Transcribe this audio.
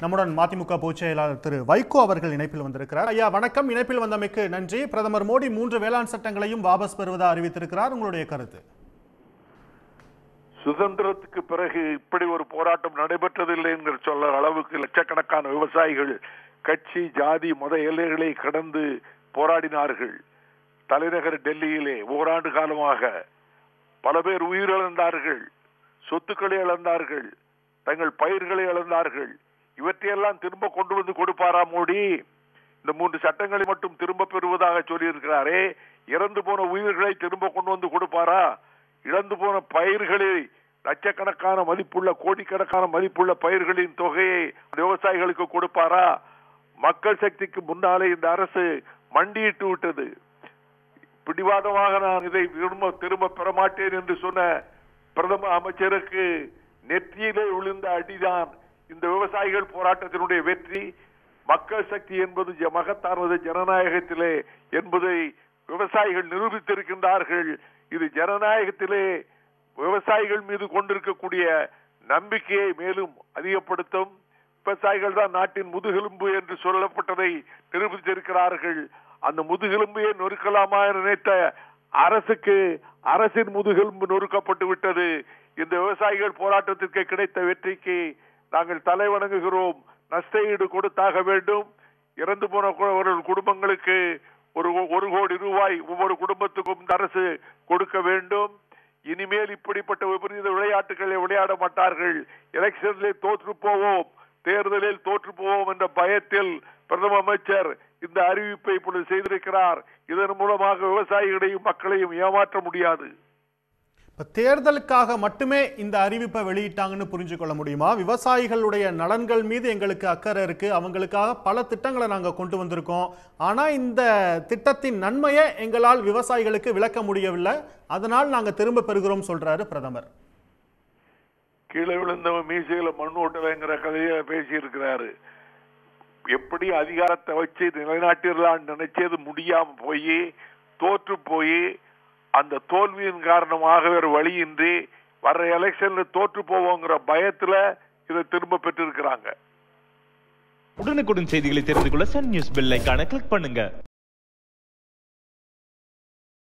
நம்முடன் மதிமுக பொதுச் செயலாளர் திரு வைகோ அவர்கள் இணைப்பில் வந்திருக்கிறார் ஐயா வணக்கம் இணைப்பில் வந்தமைக்கு நன்றி பிரதமர் மோடி மூன்று வேளாண் சட்டங்களையும் வாபஸ் பெறுவதா அறிவித்திருக்கிறார் உங்களுடைய கருத்து சுதந்திரத்துக்கு பிறகு இப்படி ஒரு போராட்டம் நடைபெற்றதில்லை என்கிற சொல்ல அளவுக்கு லட்சக்கணக்கான விவசாயிகள் கட்சி ஜாதி மத எல்லைகளை கடந்து போராடினார்கள் தலைநகர் டெல்லியிலே ஓராண்டு காலமாக பல பேர் உயிரிழந்தார்கள் சொத்துக்களை இழந்தார்கள் தங்கள் பயிர்களை இழந்தார்கள் இவற்றையெல்லாம் திரும்ப கொண்டு வந்து கொடுப்பாரா மோடி இந்த மூன்று சட்டங்களை மட்டும் திரும்ப பெறுவதாக சொல்லியிருக்கிறாரே இறந்து போன உயிர்களை திரும்ப கொண்டு வந்து கொடுப்பாரா இழந்து போன பயிர்களை லட்சக்கணக்கான மதிப்புள்ள கோடிக்கணக்கான மதிப்புள்ள பயிர்களின் தொகையை விவசாயிகளுக்கு கொடுப்பாரா மக்கள் சக்திக்கு முன்னாலே இந்த அரசு மண்டியிட்டு விட்டது பிடிவாதமாக நான் இதை திரும்ப திரும்ப பெற மாட்டேன் என்று சொன்ன பிரதம அமைச்சருக்கு நெற்றியிலே விழுந்த அடிதான் இந்த விவசாயிகள் போராட்டத்தினுடைய வெற்றி மக்கள் சக்தி என்பது ஜ- மகத்தானது ஜனநாயகத்திலே என்பதை விவசாயிகள் நிரூபித்திருக்கின்றார்கள் இது ஜனநாயகத்திலே விவசாயிகள் மீது கொண்டிருக்கக்கூடிய நம்பிக்கையை மேலும் அதிகப்படுத்தும் விவசாயிகள் தான் நாட்டின் முதுகெலும்பு என்று சொல்லப்பட்டதை நிரூபித்திருக்கிறார்கள் அந்த முதுகெலும்பையே நொறுக்கலாமா என நினைத்த அரசுக்கு அரசின் முதுகெலும்பு நொறுக்கப்பட்டு விட்டது இந்த விவசாயிகள் போராட்டத்திற்கு கிடைத்த வெற்றிக்கு நாங்கள் தலை வணங்குகிறோம் நஷ்ட ஈடு கொடுத்தாக வேண்டும் இறந்து போன கு- குடும்பங்களுக்கு ஒரு ஒரு கோடி ரூபாய் ஒவ்வொரு குடும்பத்துக்கும் இந்த அரசு கொடுக்க வேண்டும் இனிமேல் இப்படிப்பட்ட விபரீத விளையாட்டுகளை விளையாட மாட்டார்கள் எலெக்ஷனிலே தோற்று போவோம் தேர்தலில் தோற்று போவோம் என்ற பயத்தில் பிரதம அமைச்சர் இந்த அறிவிப்பை இப்பொழுது செய்திருக்கிறார் இதன் மூலமாக விவசாயிகளையும் மக்களையும் ஏமாற்ற முடியாது இப்ப தேர்தலுக்காக மட்டுமே இந்த அறிவிப்பை வெளியிட்டாங்கன்னு புரிஞ்சு கொள்ள முடியுமா விவசாயிகளுடைய நலன்கள் மீது எங்களுக்கு அக்கறை இருக்கு அவங்களுக்காக பல திட்டங்களை நாங்க கொண்டு வந்திருக்கோம் ஆனா இந்த திட்டத்தின் நன்மையை எங்களால் விவசாயிகளுக்கு விளக்க முடியவில்லை அதனால் நாங்க திரும்ப பெறுகிறோம் சொல்றாரு பிரதமர் கீழே விழுந்தவன் மீசையில மண் ஓட்டலைங்கிற கதையை பேசி இருக்கிறாரு எப்படி அதிகாரத்தை வச்சு நிலைநாட்டிடலாம்னு நினைச்சது முடியாம போய் தோற்று போய் அந்த தோல்வியின் காரணமாக வேறு வழியின்றி வர்ற எலெக்ஷன்ல தோற்று போவோங்கிற பயத்துல இதை திரும்ப பெற்றிருக்கிறாங்க உடனுக்குடன் செய்திகளை தெரிந்து கொள்ள சன் நியூஸ் பெல் ஐகானை கிளிக் பண்ணுங்க